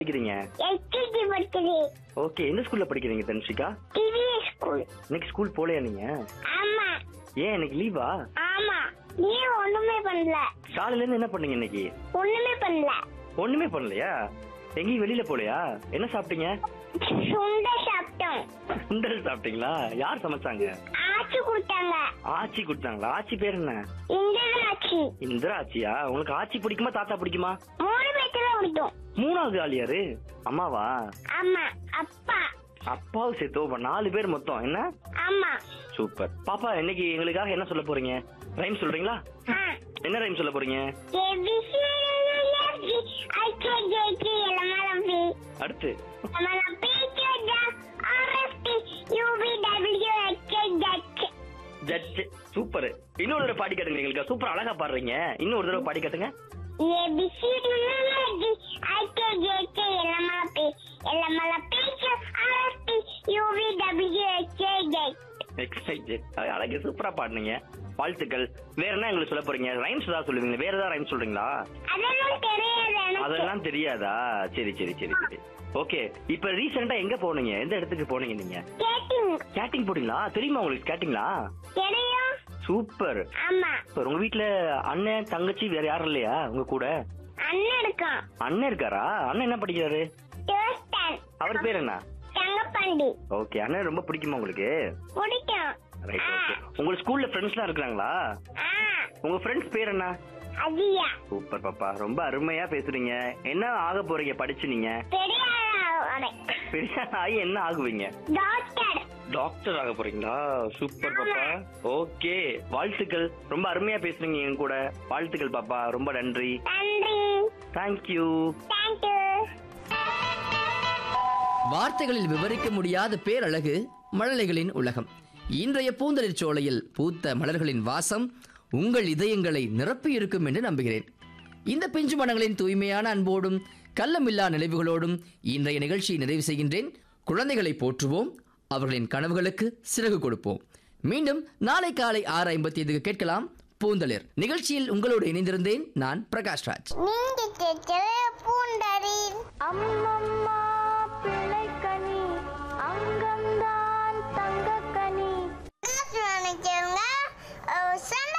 படிக்கிறீங்க எல்கேஜி படிக்கிறேன் ஓகே எந்த ஸ்கூல்ல படிக்கிறீங்க தனுஷிகா டிவிஎஸ் ஸ்கூல் இன்னைக்கு ஸ்கூல் போலையா நீங்க ஆமா ஏன் இன்னைக்கு லீவா ஆமா நீ ஒண்ணுமே பண்ணல காலையில இருந்து என்ன பண்ணீங்க இன்னைக்கு ஒண்ணுமே பண்ணல ஒண்ணுமே பண்ணலையா எங்கேயும் வெளியில போலையா என்ன சாப்பிட்டீங்க சுண்டை சாப்பிட்டோம் சுண்டல் சாப்பிட்டீங்களா யார் சமைச்சாங்க ஆச்சு கொடுத்தாங்க ஆச்சி கொடுத்தாங்களா ஆச்சி பேர் என்ன இந்த ஆச்சு இந்திரா ஆச்சியா உங்களுக்கு ஆச்சி பிடிக்குமா தாத்தா பிடிக்குமா மூணு பேத்துல பிடிக்கும் மூணாவது ஆளியாரு அம்மாவா ஆமா அப்பா அப்பாவும் சேர்த்து அப்ப நாலு பேர் மொத்தம் என்ன ஆமா சூப்பர் பாப்பா இன்னைக்கு எங்களுக்காக என்ன சொல்ல போறீங்க ரைம் சொல்றீங்களா ஆ என்ன ரைம் சொல்ல போறீங்க ABC IKJK LMLP அடுத்து LMLP RFT UVWXYZ judge super இன்னொரு தடவை பாடி காட்டுங்க எங்களுக்கு சூப்பர் அழகா பாடுறீங்க இன்னொரு தடவை பாடி காட்டுங்க ABC IKJK LMLP LMLP RFT UVWXYZ excited அழகு சூப்பரா பாடுனீங்க வாழ்த்துக்கள் வேற என்ன எங்களுக்கு சொல்ல போறீங்க ரைம்ஸ் ஏதாவது சொல்லுவீங்க வேற ஏதாவது ரைம்ஸ் சொல்றீங்களா அதெல்லாம் தெரியாது எனக்கு அதெல்லாம் தெரியாதா சரி சரி சரி சரி ஓகே இப்ப ரீசெண்டா எங்க போனீங்க எந்த இடத்துக்கு போனீங்க நீங்க கேட்டிங் கேட்டிங் போட்டீங்களா தெரியுமா உங்களுக்கு கேட்டிங்களா தெரியும் சூப்பர் ஆமா சூப்பர் உங்க வீட்ல அண்ணன் தங்கச்சி வேற யாரும் இல்லையா உங்க கூட அண்ணன் இருக்கான் அண்ணன் இருக்காரா அண்ணன் என்ன படிக்கிறாரு டியூஸ்டன் அவர் பேர் என்ன தங்கப்பாண்டி ஓகே அண்ணன் ரொம்ப பிடிக்குமா உங்களுக்கு பிடிக்கும் ரைட் ஓகே உங்க ஸ்கூல்ல ஃப்ரெண்ட்ஸ்லாம் இருக்காங்களா ஆ உங்க ஃப்ரெண்ட்ஸ் பேர் என்ன அதியா சூப்பர் பாப்பா ரொம்ப அருமையா பேசுறீங்க என்ன ஆக போறீங்க படிச்சு நீங்க பெரியாரோட பெரிய ஆகி என்ன ஆகுவீங்க டாக்டர் டாக்டர் ஆக போறீங்களா சூப்பர் பாப்பா ஓகே வாழ்த்துக்கள் ரொம்ப அருமையா பேசுறீங்க என் கூட வாழ்த்துக்கள் பாப்பா ரொம்ப நன்றி நன்றி தேங்க்யூ தேங்க்யூ வார்த்தைகளில் விவரிக்க முடியாத பேரழகு மழலைகளின் உலகம் இன்றைய பூந்தளிர் சோலையில் பூத்த மலர்களின் வாசம் உங்கள் இதயங்களை நிரப்பியிருக்கும் என்று நம்புகிறேன் இந்த பிஞ்சு மனங்களின் தூய்மையான அன்போடும் கள்ளமில்லா நினைவுகளோடும் இன்றைய நிகழ்ச்சியை நிறைவு செய்கின்றேன் குழந்தைகளை போற்றுவோம் அவர்களின் கனவுகளுக்கு சிறகு கொடுப்போம் மீண்டும் நாளை காலை ஆறு ஐம்பத்தி ஐந்துக்கு கேட்கலாம் பூந்தளிர் நிகழ்ச்சியில் உங்களோடு இணைந்திருந்தேன் நான் பிரகாஷ் ராஜ் நீங்க கேட்கிற பூண்டரி அம்மம்மா பிள்ளைக்கனி அங்கம்தான் தங்கக்கனி நினைக்கிறவங்க